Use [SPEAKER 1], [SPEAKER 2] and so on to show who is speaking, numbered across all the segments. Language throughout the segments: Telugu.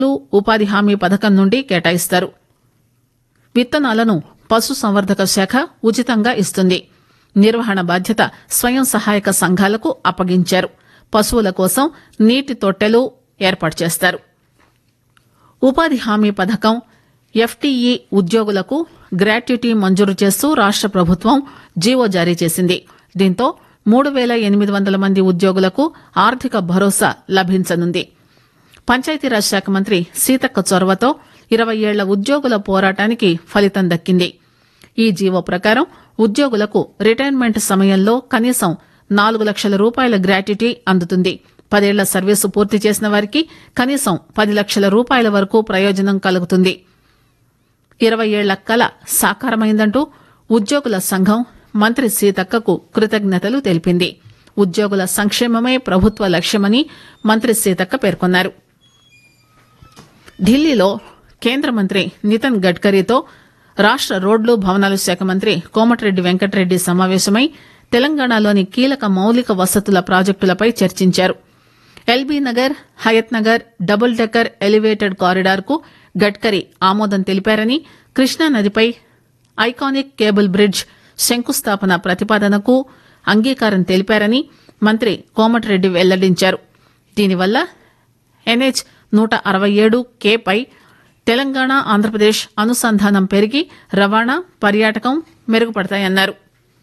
[SPEAKER 1] ఉపాధి హామీ పథకం నుండి కేటాయిస్తారు విత్తనాలను పశుసంవర్ధక శాఖ ఉచితంగా ఇస్తుంది నిర్వహణ బాధ్యత స్వయం సహాయక సంఘాలకు అప్పగించారు పశువుల కోసం నీటి తొట్టెలు ఏర్పాటు చేస్తారు ఉపాధి హామీ పథకం ఎఫ్టీఈ ఉద్యోగులకు గ్రాట్యుటీ మంజూరు చేస్తూ రాష్ట ప్రభుత్వం జీవో జారీ చేసింది దీంతో మూడు పేల ఎనిమిది వందల మంది ఉద్యోగులకు ఆర్థిక భరోసా లభించనుంది పంచాయతీరాజ్ శాఖ మంత్రి సీతక్క చొరవతో ఇరవై ఏళ్ల ఉద్యోగుల పోరాటానికి ఫలితం దక్కింది ఈ జీవో ప్రకారం ఉద్యోగులకు రిటైర్మెంట్ సమయంలో కనీసం నాలుగు లక్షల రూపాయల గ్రాట్యుటీ అందుతుంది పదేళ్ల సర్వీసు పూర్తి చేసిన వారికి కనీసం పది లక్షల రూపాయల వరకు ప్రయోజనం కలుగుతుంది ఇరవై ఏళ్ల కల సాకారమైందంటూ ఉద్యోగుల సంఘం మంత్రి సీతక్కకు కృతజ్ఞతలు తెలిపింది ఉద్యోగుల సంక్షేమమే ప్రభుత్వ లక్ష్యమని మంత్రి సీతక్క పేర్కొన్నారు ఢిల్లీలో కేంద్ర మంత్రి నితిన్ గడ్కరీతో రాష్ట రోడ్లు భవనాల శాఖ మంత్రి కోమటిరెడ్డి వెంకటరెడ్డి సమావేశమై తెలంగాణలోని కీలక మౌలిక వసతుల ప్రాజెక్టులపై చర్చించారు LB Nagar Hayath Nagar double decker elevated corridor కు గడ్కరీ ఆమోదం తెలిపారని కృష్ణా నదిపై ఐకానిక్ కేబుల్ బ్రిడ్జ్ శంకుస్థాపన ప్రతిపాదనకు అంగీకారం తెలిపారని మంత్రి కోమటిరెడ్డి వెల్లడించారు దీనివల్ల ఎన్హెచ్ నూట అరవై ఏడు కేపై తెలంగాణ ఆంధ్రప్రదేశ్ అనుసంధానం పెరిగి రవాణా పర్యాటకం మెరుగుపడతాయన్నారు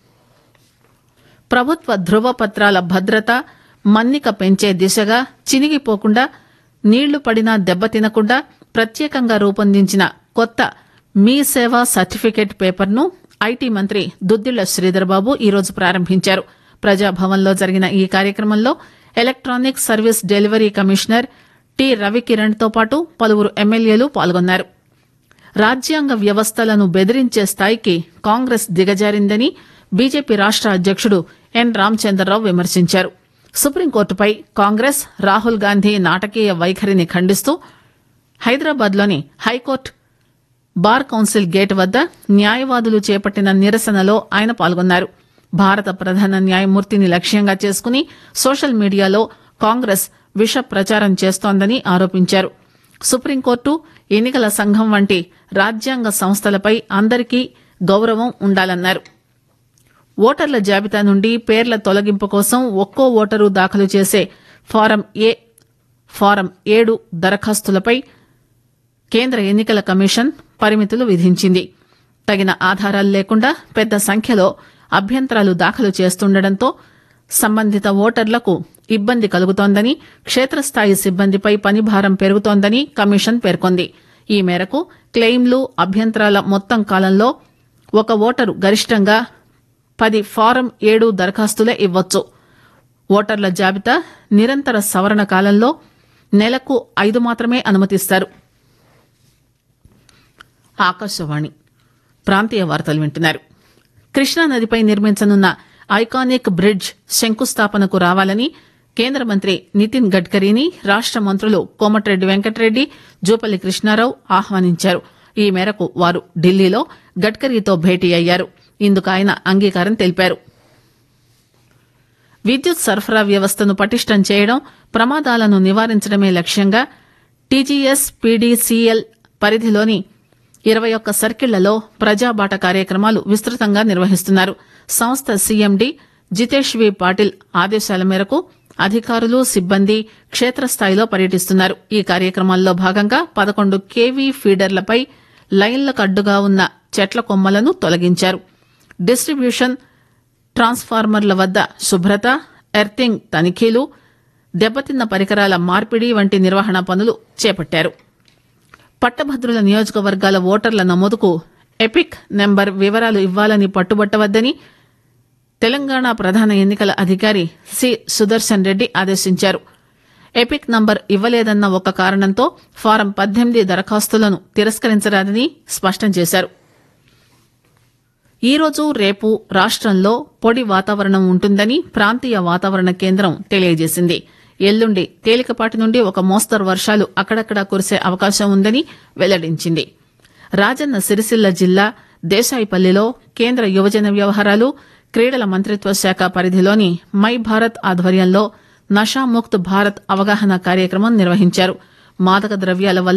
[SPEAKER 1] ప్రభుత్వ ధృవపత్రాల భద్రత మన్నిక పెంచే దిశగా చినిగిపోకుండా నీళ్లు పడినా దెబ్బతినకుండా ప్రత్యేకంగా రూపొందించిన కొత్త మీ సేవా సర్టిఫికేట్ పేపర్ను ఐటీ మంత్రి దుద్దిళ్ల శ్రీధర్బాబు ఈరోజు ప్రారంభించారు ప్రజాభవన్లో జరిగిన ఈ కార్యక్రమంలో electronic service delivery commissioner T Ravikiran తో పాటు పలువురు ఎమ్మెల్యేలు పాల్గొన్నారు రాజ్యాంగ వ్యవస్థలను బెదిరించే స్థాయికి కాంగ్రెస్ దిగజారిందని బీజేపీ రాష్ట అధ్యక్షుడు ఎన్ రామచంద్రరావు విమర్శించారు సుప్రీంకోర్టుపై కాంగ్రెస్ రాహుల్ గాంధీ నాటకీయ వైఖరిని ఖండిస్తూ హైదరాబాద్లోని హైకోర్టు బార్ కౌన్సిల్ గేట్ వద్ద న్యాయవాదులు చేపట్టిన నిరసనలో ఆయన పాల్గొన్నారు భారత ప్రధాన న్యాయమూర్తిని లక్ష్యంగా చేసుకుని సోషల్ మీడియాలో కాంగ్రెస్ విష ప్రచారం చేస్తోందని ఆరోపించారు సుప్రీంకోర్టు ఎన్నికల సంఘం వంటి రాజ్యాంగ సంస్థలపై అందరికీ గౌరవం ఉండాలన్నారు ఓటర్ల జాబితా నుండి పేర్ల తొలగింపు కోసం ఒక్కో ఓటరు దాఖలు చేసే ఫారం ఏ ఫారం ఏడు దరఖాస్తులపై కేంద్ర ఎన్నికల కమిషన్ పరిమితులు విధించింది తగిన ఆధారాలు లేకుండా పెద్ద సంఖ్యలో అభ్యంతరాలు దాఖలు చేస్తుండటంతో సంబంధిత ఓటర్లకు ఇబ్బంది కలుగుతోందని క్షేత్రస్థాయి సిబ్బందిపై పనిభారం పెరుగుతోందని కమిషన్ పేర్కొంది ఈ మేరకు క్లెయిమ్లు అభ్యంతరాల మొత్తం కాలంలో ఒక ఓటరు గరిష్టంగా పది ఫారం ఏడు దరఖాస్తులే ఇవ్వొచ్చు ఓటర్ల జాబితా నిరంతర సవరణ కాలంలో నెలకు ఐదు మాత్రమే అనుమతిస్తారు ఆకాశవాణి ప్రాంతీయ వార్తలు వింటున్నారు కృష్ణా నదిపై నిర్మించనున్న ఐకానిక్ బ్రిడ్జ్ శంకుస్థాపనకు రావాలని కేంద్ర మంత్రి నితిన్ గడ్కరీని రాష్ట మంత్రులు కోమటిరెడ్డి వెంకటరెడ్డి జూపల్లి కృష్ణారావు ఆహ్వానించారు ఈ మేరకు వారు ఢిల్లీలో గడ్కరీతో భేటీ అయ్యారు ఇందుకు ఆయన అంగీకారం తెలిపారు విద్యుత్ సరఫరా వ్యవస్థను పటిష్టం చేయడం ప్రమాదాలను నివారించడమే లక్ష్యంగా టీజీఎస్ పీడీసీఎల్ పరిధిలోని ఇరవై ఒక్క సర్కిళ్లలో ప్రజాబాట కార్యక్రమాలు విస్తృతంగా నిర్వహిస్తున్నారు సంస్థ సీఎండీ జితేష్ వి పాటిల్ ఆదేశాల మేరకు అధికారులు సిబ్బంది క్షేత్రస్థాయిలో పర్యటిస్తున్నారు ఈ కార్యక్రమాల్లో భాగంగా పదకొండు కేవీ ఫీడర్లపై లైన్లకు అడ్డుగా ఉన్న చెట్ల కొమ్మలను తొలగించారు డిస్ట్రిబ్యూషన్ ట్రాన్స్ఫార్మర్ల వద్ద శుభ్రత ఎర్తింగ్ తనిఖీలు దెబ్బతిన్న పరికరాల మార్పిడి వంటి నిర్వహణ పనులు చేపట్టారు పట్టభద్రుల నియోజకవర్గాల ఓటర్ల నమోదుకు ఎపిక్ నెంబర్ వివరాలు ఇవ్వాలని పట్టుబట్టవద్దని తెలంగాణ ప్రధాన ఎన్నికల అధికారి సి సుదర్శన్ రెడ్డి ఆదేశించారు ఎపిక్ నంబర్ ఇవ్వలేదన్న ఒక కారణంతో ఫారం పద్దెనిమిది దరఖాస్తులను తిరస్కరించరాదని స్పష్టం చేశారు ఈ రోజు రేపు రాష్టంలో పొడి వాతావరణం ఉంటుందని ప్రాంతీయ వాతావరణ కేంద్రం తెలియజేసింది ఎల్లుండి తేలికపాటి నుండి ఒక మోస్తరు వర్షాలు అక్కడక్కడా కురిసే అవకాశం ఉందని వెల్లడించింది రాజన్న సిరిసిల్ల జిల్లా దేశాయిపల్లిలో కేంద్ర యువజన వ్యవహారాలు క్రీడల మంత్రిత్వ శాఖ పరిధిలోని మై భారత్ ఆధ్వర్యంలో నషాముక్త్ భారత్ అవగాహన కార్యక్రమం నిర్వహించారు మాదక ద్రవ్యాల వల్ల